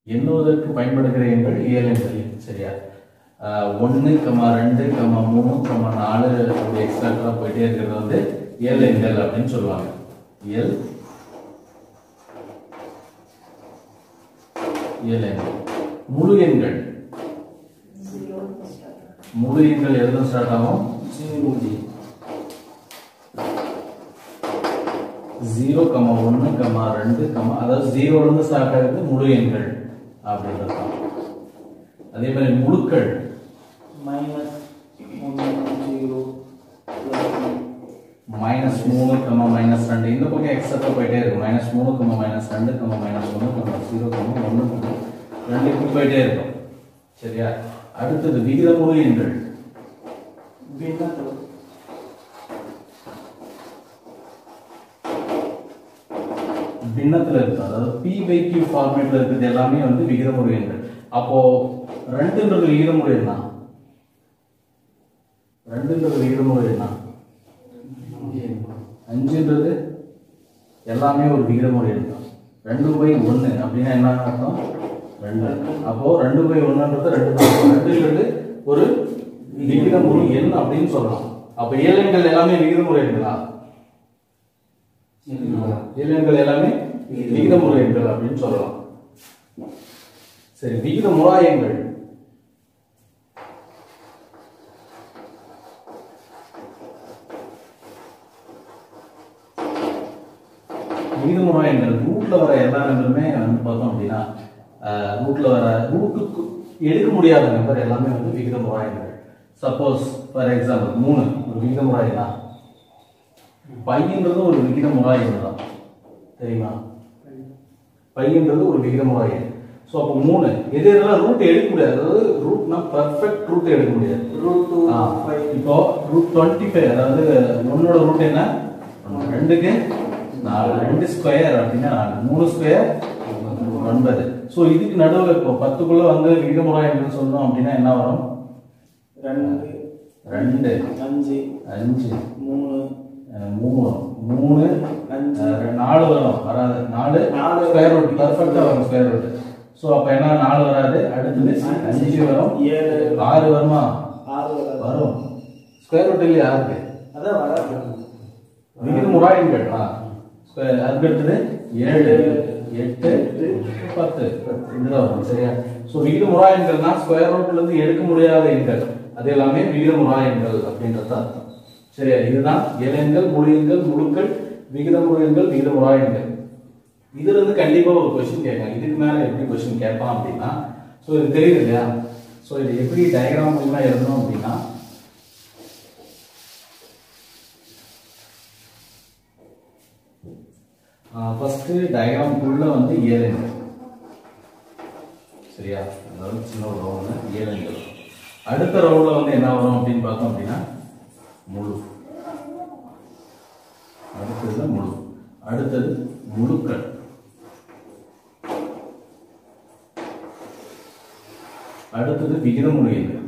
எண்ணுவதற்கு பயன்படுகிற எண்கள் இயல் எண்கள் சரியா ஒன்று கமா ரெண்டு கமா மூணு கமா நாலு அப்படி எக்ஸ்ட்ரா போயிட்டே இருக்கிறது வந்து இயல் எண்கள் அப்படின்னு சொல்லுவாங்க இயல் இயல் எண்கள் முழு எண்கள் முழு எண்கள் எதுல ஸ்டார்ட் ஆகும் ஜீரோ கமா ஒன்று கமா ரெண்டு கமா அதாவது ஜீரோல இருந்து ஸ்டார்ட் ஆகுது முழு எண்கள் அப்படின்றது தான் அதே மாதிரி முழுக்கள் மைனஸ் மூணு ஜீரோ மைனஸ் மூணு கமா மைனஸ் ரெண்டு இந்த பக்கம் எக்ஸட்ரா போயிட்டே இருக்கு மைனஸ் மூணு கமா மைனஸ் ரெண்டு கமா மைனஸ் ஒன்று கமா ஜீரோ கமா ஒன்று கமா ரெண்டு இப்படி போயிட்டே இருக்கும் சரியா அடுத்தது விகித முழு எண்கள் பின்னத்தில் பின்னத்துல இருக்கு அதாவது பி பை கியூ ஃபார்மேட்ல இருக்கிறது எல்லாமே வந்து விகிதமுறை எண்கள் அப்போ ரெண்டுன்றது விகிதமுறை என்ன ரெண்டுன்றது விகிதமுறை என்ன அஞ்சுன்றது எல்லாமே ஒரு விகிதமுறை எண் தான் ரெண்டு பை ஒன்று அப்படின்னா என்ன அர்த்தம் ரெண்டு அப்போ ரெண்டு பை ஒன்றுன்றது ரெண்டு தான் அப்போ ரெண்டுன்றது ஒரு விகிதமுறை எண் அப்படின்னு சொல்லலாம் அப்போ இயலெண்கள் எல்லாமே விகிதமுறை எண்களா இயலெண்கள் எல்லாமே விகிதமுறை எண்கள் அப்படின்னு சொல்லலாம் சரி விகித முறாயங்கள் விகித முறாயங்கள் ரூட்ல வர எல்லா நம்பருமே வந்து பார்த்தோம் அப்படின்னா ரூட்ல வர ரூட்டுக்கு எடுக்க முடியாத நம்பர் எல்லாமே வந்து விகித முறாயங்கள் சப்போஸ் ஃபார் எக்ஸாம்பிள் மூணு ஒரு விகித முறாயனா பையன்றது ஒரு விகித முறாயன் தான் தெரியுமா பையன்றது ஒரு விகித முறாயன் ஸோ அப்போ மூணு எது எதெல்லாம் ரூட் எடுக்க முடியாது அதாவது ரூட்னா பர்ஃபெக்ட் ரூட் எடுக்க முடியாது ரூட் டூ ஆ, ஃபைவ் இப்போ ரூட் டுவெண்ட்டி ஃபைவ் அதாவது ஒன்னோட ரூட் என்ன ரெண்டுக்கு நாலு ரெண்டு ஸ்கொயர் அப்படின்னா நாலு மூணு ஸ்கொயர் ஒன்பது ஸோ இதுக்கு நடுவில் இப்போ பத்துக்குள்ள வந்து விகிதமுறாயங்கள் சொன்னோம் அப்படின்னா என்ன வரும் ரெண்டு ரெண்டு அஞ்சு அஞ்சு மூணு அஹ், மூணு மூணு அஞ்சு அஹ், நாலு வரும் வராது நாலு நாலு. ஸ்கொயர் ரூட் பர்ஃபெக்டா வரும் ஸ்கொயர் ரூட் ஸோ அப்ப என்ன நாலு வராது அடுத்தது அஞ்சு வரும் ஏழு ஆறு வருமா ஆறு வராது வரும் ஸ்கொயர் ரூட் இல்லையா ஆறுக்கு அதான் வராது விகித முறாயங்கள் ஆ ஸ்கொயர் அதுக்கு அடுத்தது ஏழு எட்டு பத்து இதுதான் வரும் சரியா ஸோ விகித முறாயங்கள்னா ஸ்கொயர் ரூட்ல இருந்து எடுக்க முடியாத எண்கள் அது எல்லாமே விகித முறாயங்கள் அப்படின்றது தான் அர்த்தம் சரியா இதுதான் இலங்கள் முழியங்கள் முழுக்கள் விகித முறையங்கள் விகித முறாயங்கள் இதுல இருந்து கண்டிப்பா ஒரு கொஸ்டின் கேட்கலாம் இதுக்கு மேல எப்படி கொஸ்டின் கேட்பான் அப்படின்னா ஸோ இது தெரியுது இல்லையா ஸோ இது எப்படி டயக்ராம் மூலமா எழுதணும் அப்படின்னா ஃபர்ஸ்ட் டயக்ராம்குள்ள வந்து ஏழெண்கள் சரியா அதாவது சின்ன ஒரு ரவுண்டு ஏழெண்கள் அடுத்த ரவுண்ட்ல வந்து என்ன வரும் அப்படின்னு பார்த்தோம் அப்படின்னா முழு அடுத்தது முழு அடுத்தது முழுக்கள் அடுத்தது விகிதமுறை எண்கள்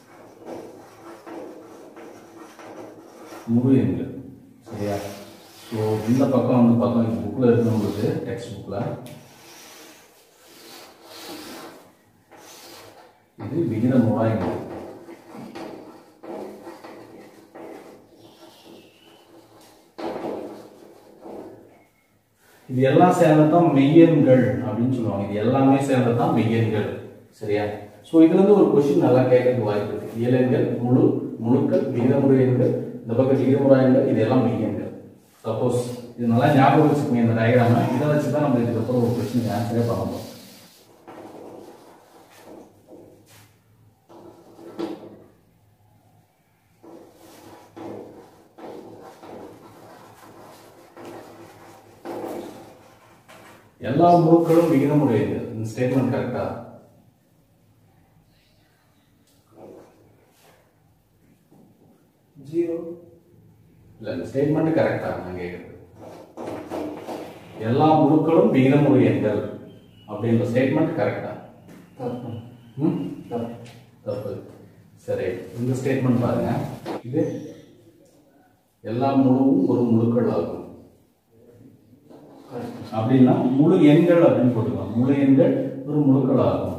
முழு எண்கள் சரியா ஸோ இந்த பக்கம் வந்து பார்த்தோம் இந்த புக்கில் இருக்கு நம்மளுக்கு டெக்ஸ்ட் புக்கில் இது விகித முறாயங்கள் இது எல்லாம் சேர்ந்ததான் மெய்யெண்கள் அப்படின்னு சொல்லுவாங்க இது எல்லாமே சேர்ந்ததான் மெய்யெண்கள் சரியா ஸோ இதுல இருந்து ஒரு கொஸ்டின் நல்லா கேட்கறதுக்கு வாய்ப்பு இருக்கு இயலெண்கள் முழு முழுக்கள் விகிதமுறை எண்கள் இந்த பக்கம் விகிதமுறை எண்கள் இது எல்லாம் மெய்யெண்கள் சப்போஸ் இது நல்லா ஞாபகம் வச்சுக்கோங்க இந்த டயக்ராம இதை வச்சு தான் நம்ம இதுக்கப்புறம் ஒரு கொஸ்டின் ஆன்சரே பண்ண போறோம் எல்லா முழுக்களும் விகிதமுடையது இந்த ஸ்டேட்மெண்ட் கரெக்டா ஜீரோ இல்ல இந்த ஸ்டேட்மெண்ட் கரெக்டா நான் கேட்குறது எல்லா முழுக்களும் விகிதமுறை எண்கள் அப்படின்ற ஸ்டேட்மெண்ட் கரெக்டா தப்பு ம் தப்பு தப்பு சரி இந்த ஸ்டேட்மெண்ட் பாருங்க இது எல்லா முழுவும் ஒரு முழுக்கள் ஆகும் அப்படின்னா முழு எண்கள் அப்படின்னு போட்டுக்கலாம் முழு எண்கள் ஒரு முழுக்கள் ஆகும்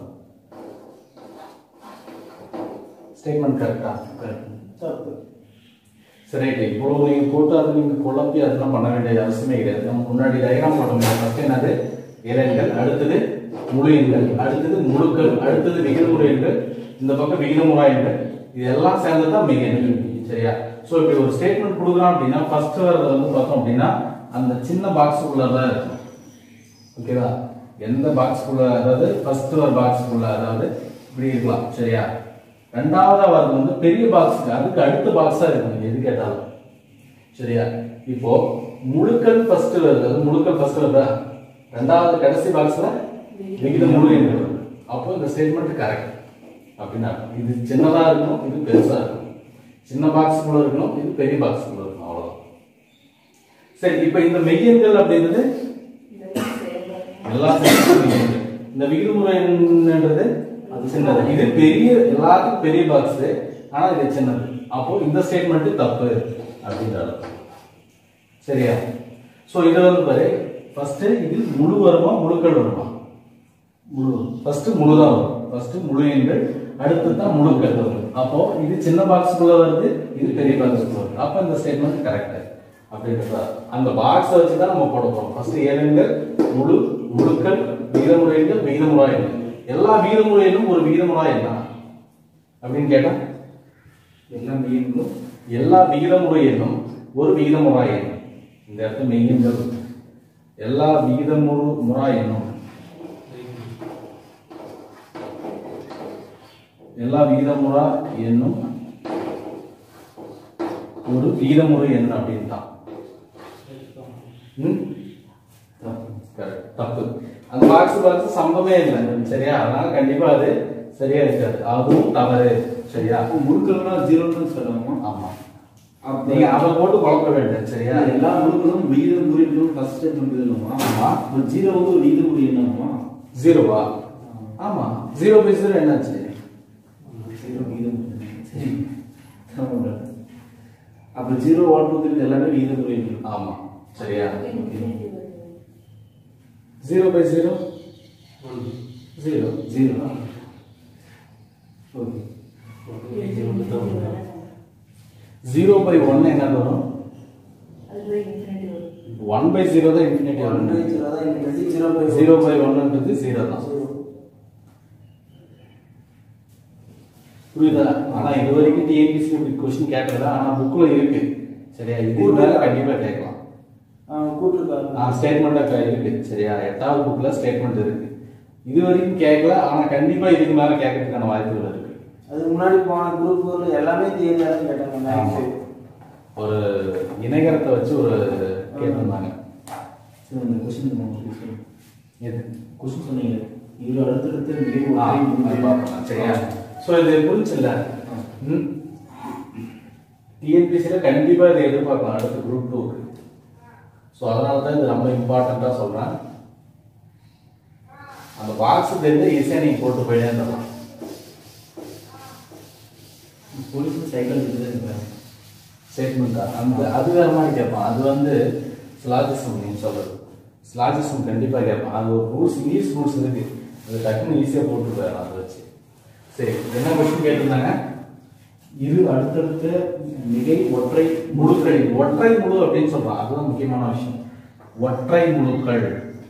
ஸ்டேட்மெண்ட் கரெக்டா தப்பு சரி ரைட் இப்போ நீங்க போட்டு அது நீங்க குழப்பி அதெல்லாம் பண்ண வேண்டிய அவசியமே கிடையாது நம்ம முன்னாடி டயக்ராம் போட்டோம் ஃபர்ஸ்ட் என்னது இலங்கள் அடுத்தது முழு எண்கள் அடுத்தது முழுக்கள் அடுத்தது விகிதமுறை எண்கள் இந்த பக்கம் விகிதமுறை எண்கள் இது எல்லாம் சேர்ந்தது தான் மிக எண்கள் சரியா சோ இப்படி ஒரு ஸ்டேட்மெண்ட் கொடுக்குறோம் அப்படின்னா ஃபர்ஸ்ட் வரது வந்து பார்த்தோம் அப்படின்னா அந்த சின்ன பாக்ஸுக்குள்ள தான் இருக்கும் ஓகேவா எந்த பாக்ஸ்க்குள்ள அதாவது ஃபர்ஸ்ட் ஒரு பாக்ஸ்க்குள்ள அதாவது இப்படி இருக்கலாம் சரியா ரெண்டாவதா வரது வந்து பெரிய பாக்ஸ்க்கு அதுக்கு அடுத்த பாக்ஸா இருக்கும் எது கேட்டாலும் சரியா இப்போ முழுக்கள் ஃபர்ஸ்ட் வருது அது முழுக்கள் ஃபர்ஸ்ட் வருதா ரெண்டாவது கடைசி பாக்ஸ்ல விகித முழு எண் வருது அப்போ இந்த ஸ்டேட்மெண்ட் கரெக்ட் அப்படின்னு அர்த்தம். இது சின்னதா இருக்கணும் இது பெருசா இருக்கணும் சின்ன பாக்ஸ்க்குள்ள இருக்கணும் இது பெரிய பாக்ஸ்க்குள்ள இருக்கணும் அவ்வளவுதான் சரி இப்போ இந்த மெய்யெண்கள் அப்படின்றது எல்லா சேர்ந்தும் மெய்யெண்கள். இந்த விகிதமுறை என்னன்றது அது சின்னது இது பெரிய எல்லாத்துக்கும் பெரிய பாக்ஸ் ஆனா இது சின்னது அப்போ இந்த ஸ்டேட்மெண்ட் தப்பு அப்படின்ற அர்த்தம். சரியா சோ இது வந்து பாரு ஃபர்ஸ்ட் இது முழு வருமா முழுக்கள் வருமா முழு ஃபர்ஸ்ட் முழு தான் வரும் ஃபர்ஸ்ட் முழு எண்கள் அடுத்து தான் முழுக்கள் வரும் அப்போ இது சின்ன பாக்ஸ்க்குள்ள வருது இது பெரிய பாக்ஸ்க்குள்ள வருது அப்போ இந்த ஸ்டேட்மெண்ட் கரெக்ட் அப்படின்றதா அந்த பாக்ஸ் வச்சு தான் நம்ம போட போறோம் ஃபர்ஸ்ட் ஏழுங்கள் முழு முழுக்கள் விகிதமுறை எண்கள் விகிதமுறை எண்கள் எல்லா விகிதமுறை எண்ணும் ஒரு விகிதமுறை என்ன அப்படின்னு கேட்டா எல்லாம் மீண்டும் எல்லா விகிதமுறை எண்ணும் ஒரு விகிதமுறை எண் இந்த இடத்துல மெய்யெண்கள் இருக்கு. எல்லா விகிதமுறு முறா எண்ணும் எல்லா விகிதமுறா எண்ணும் ஒரு விகிதமுறை எண் அப்படின்னு தான் ம்? Correct. தப்பு அந்த பாக்ஸ் பாக்ஸ் சம்பவமே இல்லை சரியா அதனால கண்டிப்பா அது சரியா இருக்காது அதுவும் தவறு சரியா முழுக்கள்னா ஜீரோன்னு சொல்லலாமா ஆமா அப்ப நீங்க அதை போட்டு குழப்ப வேண்டாம் சரியா எல்லா முழுக்களும் விகிதம் குறிப்பிடும் ஃபர்ஸ்ட் ஸ்டேட்மெண்ட் இல்லைமா ஆமா அப்ப ஜீரோ வந்து ஒரு விகிதம் குறி என்னமா ஜீரோவா ஆமா ஜீரோ பை ஜீரோ என்னாச்சு ஜீரோ விகிதம் சரி ஆமாங்க. அப்ப ஜீரோ ஒன் டூ த்ரீ எல்லாமே விகிதம் குறி ஆமா சரியா zero by zero zero zero okay zero by one என்ன வரும் ஒன் பை ஜீரோ தான் இன்ஃபினிட்டி ஒன் பை வரும் ஜீரோ தான் infinity zero by zero by ஒன்ன்றது ஜீரோ தான் புரியுதா ஆனா இது வரைக்கும் டிஎன்பிசி இப்படி கொஸ்டின் கேட்கல ஆனா புக்ல இருக்கு சரியா இது மேல கண்டிப்பா கேட்கலாம் கூப்பிட்டுருக்காங்க ஸ்டேட்மெண்ட் இருக்கு சரியா எட்டாவது புக்ல ஸ்டேட்மெண்ட் இருக்கு இது வரைக்கும் கேட்கல ஆனா கண்டிப்பா இதுக்கு மேல கேட்கறதுக்கான வாய்ப்புகள் இருக்கு அதுக்கு முன்னாடி போன குரூப் எல்லாமே தெரியாதுன்னு கேட்டாங்க ஆமா. மேக்ஸ் ஒரு இணைகரத்தை வச்சு ஒரு கேட்டிருந்தாங்க சரி அந்த கொஸ்டின் சொல்லுங்க எது கொஸ்டின் சொன்னீங்க இவ்வளோ அடுத்தடுத்து மிக ஆ, ஒற்றை அது பார்க்கலாம். சரியா ஸோ இது புரிச்சுல்ல ம் டிஎன்பிசியில் கண்டிப்பாக இதை எதிர்பார்க்கலாம் அடுத்த குரூப் டூக்கு ஸோ அதனால தான் இது ரொம்ப இம்பார்ட்டண்ட்டாக சொல்கிறேன் அந்த பாக்ஸ் தெரிஞ்சு ஈஸியாக நீங்கள் போட்டு போயிட்டே இருந்தலாம் போலீஸ் சைக்கிள் இருக்குது ஸ்டேட்மெண்ட்டா அந்த அது வேற மாதிரி கேட்பான் அது வந்து ஸ்லாஜிசம் நீங்கள் சொல்கிறது ஸ்லாஜிசம் கண்டிப்பாக கேட்பான் அது ஒரு ரூல்ஸ் இங்கிலீஷ் ரூல்ஸ் இருக்கு அது டக்குன்னு ஈஸியாக போட்டு போயிடலாம் அதை வச்சு சரி என்ன கொஸ்டின் கேட்டிருந்தாங்க இரு அடுத்தடுத்த மிகை ஒற்றை முழுக்கள் ஒற்றை முழு அப்படின்னு சொல்றான் அதுதான் முக்கியமான விஷயம் ஒற்றை முழுக்கள்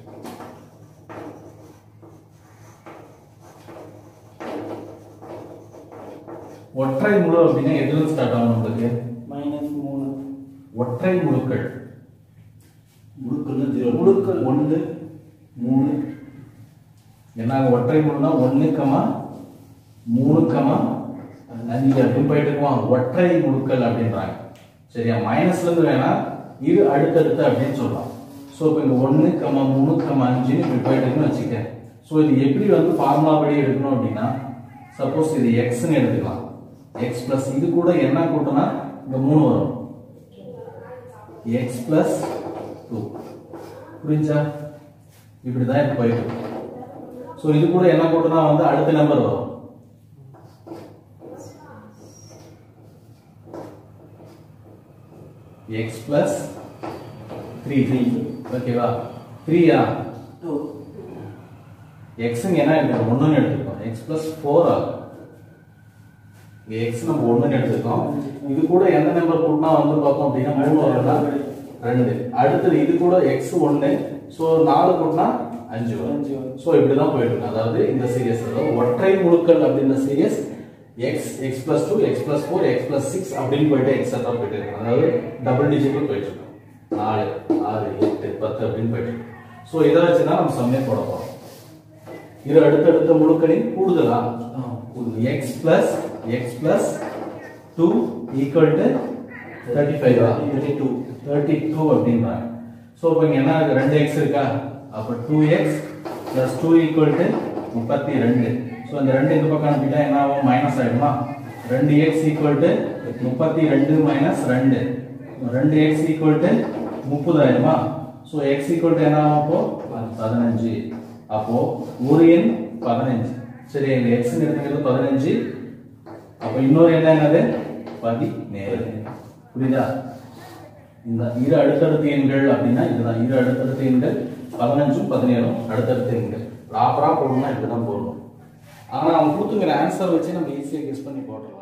ஒற்றை முழு அப்படின்னா எதுல ஸ்டார்ட் ஆகும் உங்களுக்கு மைனஸ் மூணு ஒற்றை முழுக்கள் முழுக்கள் ஜீரோ முழுக்கள் ஒன்று மூணு என்ன ஒற்றை முழுனா ஒண்ணு கமா மூணு கமா அஞ்சு அப்படின்னு போயிட்டு இருக்குவாங்க ஒற்றை முழுக்கள் அப்படின்றாங்க சரியா மைனஸ்ல இருந்து வேணா இரு அடுத்தடுத்து அப்படின்னு சொல்லலாம் ஸோ இப்போ இங்க ஒன்று கமா மூணு கமா அஞ்சுன்னு இப்படி போயிட்டு இருக்குன்னு வச்சுக்க ஸோ இது எப்படி வந்து ஃபார்முலா படி எடுக்கணும் அப்படின்னா சப்போஸ் இது எக்ஸ்ன்னு எடுத்துக்கலாம் எக்ஸ் பிளஸ் இது கூட என்ன கூட்டினா இந்த மூணு வரும் எக்ஸ் பிளஸ் டூ புரிஞ்சா இப்படிதான் இது போயிட்டு இருக்கு ஸோ இது கூட என்ன கூட்டினா வந்து அடுத்த நம்பர் வரும் எக்ஸ் பிளஸ் த்ரீ த்ரீ ஓகேவா த்ரீயா டூ எக்ஸ் என்ன எடுத்துக்கோம் ஒன்றுன்னு எடுத்துக்கோம் எக்ஸ் பிளஸ் ஃபோர் ஆகும் இங்க எக்ஸ் நம்ம ஒன்றுன்னு எடுத்துக்கோம் இது கூட எந்த நம்பர் கூட்டினா வந்து பார்த்தோம் அப்படின்னா மூணு வரும்னா ரெண்டு அடுத்தது இது கூட எக்ஸ் ஒன்று ஸோ நாலு கூட்டினா அஞ்சு வரும் அஞ்சு வரும். ஸோ இப்படி தான் போயிட்டு இருக்கு அதாவது இந்த சீரியஸ் அதாவது ஒற்றை முழுக்கள் அப்படின்ற series x x plus two x plus four x plus six அப்படின்னு போயிட்டு எக்ஸட்ரா போயிட்டு இருக்கு அதாவது டபுள் டிஜிட்ல போயிட்டு இருக்கும் நாலு ஆறு எட்டு பத்து அப்படின்னு போயிட்டு இருக்கு ஸோ இதை வச்சு தான் நம்ம சம்மே போட போறோம் இது அடுத்தடுத்த முழுக்களின் கூடுதலா x plus x plus two equal to thirty five thirty two thirty two அப்படின்றாங்க ஸோ இப்போ இங்கே என்ன இருக்கு ரெண்டு எக்ஸ் இருக்கா அப்போ two x plus two equal to முப்பத்தி ரெண்டு ஸோ இந்த ரெண்டு இந்த பக்கம் அனுப்பிட்டா என்ன ஆகும் மைனஸ் ஆகிடுமா ரெண்டு எக்ஸ் ஈக்குவல் டு முப்பத்தி ரெண்டு மைனஸ் ரெண்டு ரெண்டு எக்ஸ் ஈக்குவல் டு முப்பது ஆயிடுமா ஸோ எக்ஸ் ஈக்குவல் டு என்ன ஆகும் அப்போ பதினஞ்சு அப்போ ஒரு எண் பதினஞ்சு சரி இந்த எக்ஸ் எடுத்துக்கிறது பதினஞ்சு அப்போ இன்னொரு எண் என்னது பதினேழு புரியுதா இந்த இரு அடுத்தடுத்த எண்கள் அப்படின்னா இதுதான் இரு அடுத்தடுத்த எண்கள் பதினஞ்சும் பதினேழும் அடுத்தடுத்த எண்கள் ப்ராப்பரா போடணும்னா இப்படிதான் போடணும் ஆனா அவங்க கொடுத்துங்கிற ஆன்சர் வச்சு நம்ம ஈஸியா கெஸ் பண்ணி போட்டுடலாம்